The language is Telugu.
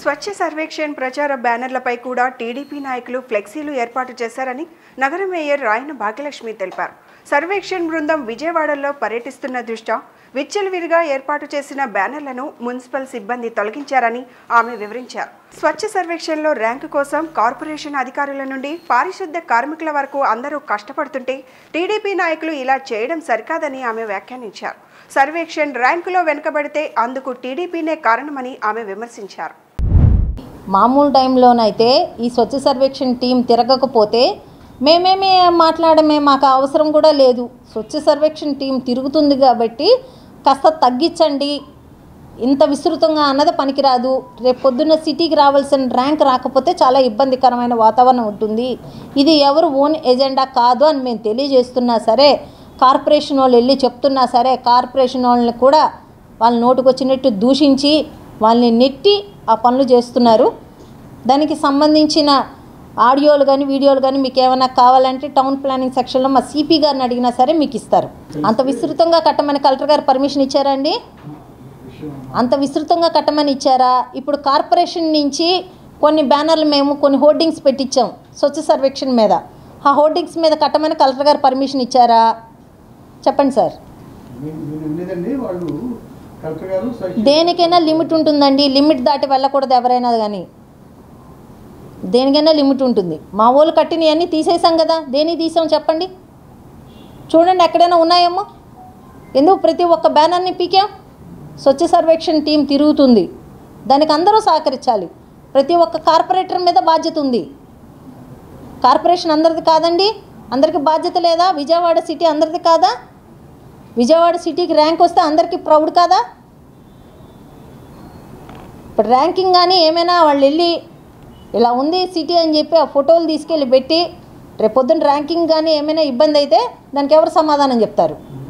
స్వచ్ఛ సర్వేక్షణ్ ప్రచార బ్యానర్లపై కూడా టీడీపీ నాయకులు ఫ్లెక్సీలు ఏర్పాటు చేశారని నగర మేయర్ రాయన భాగ్యలక్ష్మి తెలిపారు సర్వేక్షణ్ బృందం విజయవాడలో పర్యటిస్తున్న దృష్ట్యా విచ్చలవిడిగా ఏర్పాటు చేసిన బ్యానర్లను మున్సిపల్ సిబ్బంది తొలగించారని ఆమె వివరించారు స్వచ్ఛ సర్వేక్షణలో ర్యాంకు కోసం కార్పొరేషన్ అధికారుల నుండి పారిశుద్ధ కార్మికుల వరకు అందరూ కష్టపడుతుంటే టీడీపీ నాయకులు ఇలా చేయడం సరికాదని ఆమె వ్యాఖ్యానించారు సర్వేక్షణ్ ర్యాంకులో వెనుకబడితే అందుకు టీడీపీనే కారణమని ఆమె విమర్శించారు మామూలు టైంలోనైతే ఈ స్వచ్ఛ సర్వేక్షణ టీం తిరగకపోతే మేమేమి మాట్లాడమే మాకు అవసరం కూడా లేదు స్వచ్ఛ సర్వేక్షణ టీం తిరుగుతుంది కాబట్టి కాస్త తగ్గించండి ఇంత విస్తృతంగా అన్నది పనికిరాదు రేపు పొద్దున్న సిటీకి రావాల్సిన ర్యాంక్ రాకపోతే చాలా ఇబ్బందికరమైన వాతావరణం ఉంటుంది ఇది ఎవరు ఓన్ ఎజెండా కాదు అని మేము తెలియజేస్తున్నా సరే కార్పొరేషన్ వాళ్ళు వెళ్ళి చెప్తున్నా సరే కార్పొరేషన్ వాళ్ళని కూడా వాళ్ళ నోటుకు వచ్చినట్టు దూషించి వాళ్ళని నెట్టి ఆ పనులు చేస్తున్నారు దానికి సంబంధించిన ఆడియోలు కానీ వీడియోలు కానీ మీకు ఏమైనా కావాలంటే టౌన్ ప్లానింగ్ సెక్షన్లో మా సిపి గారిని అడిగినా సరే మీకు ఇస్తారు అంత విస్తృతంగా కట్టమని కలెక్టర్ గారు పర్మిషన్ ఇచ్చారా అండి అంత విస్తృతంగా కట్టమని ఇచ్చారా ఇప్పుడు కార్పొరేషన్ నుంచి కొన్ని బ్యానర్లు మేము కొన్ని హోర్డింగ్స్ పెట్టించాం స్వచ్ఛ సర్వేక్షణ మీద ఆ హోర్డింగ్స్ మీద కట్టమని కలెక్టర్ గారు పర్మిషన్ ఇచ్చారా చెప్పండి సార్ నేను ఉండేదండి వాళ్ళు కలెక్టర్ గారు సైకిల్ దేనికైనా లిమిట్ ఉంటుందండి లిమిట్ దాటి వెళ్ళకూడదు ఎవరైనా కానీ దేనికైనా లిమిట్ ఉంటుంది మా వాళ్ళు కట్టినవన్నీ తీసేసాం కదా దేనికి తీసాం చెప్పండి చూడండి ఎక్కడైనా ఉన్నాయేమో ఎందుకు ప్రతి ఒక్క బ్యానర్ని పీకాం స్వచ్ఛ సర్వేక్షణ టీం తిరుగుతుంది దానికి అందరూ సహకరించాలి ప్రతి ఒక్క కార్పొరేటర్ మీద బాధ్యత ఉంది కార్పొరేషన్ అందరిది కాదండి అందరికీ బాధ్యత లేదా విజయవాడ సిటీ అందరిది కాదా విజయవాడ సిటీకి ర్యాంక్ వస్తే అందరికీ ప్రౌడ్ కాదా ఇప్పుడు ర్యాంకింగ్ కానీ ఏమైనా వాళ్ళు వెళ్ళి ఇలా ఉంది సిటీ అని చెప్పి ఆ ఫోటోలు తీసుకెళ్ళి పెట్టి రేపొద్దున ర్యాంకింగ్ కానీ ఏమైనా ఇబ్బంది అయితే దానికి ఎవరు సమాధానం చెప్తారు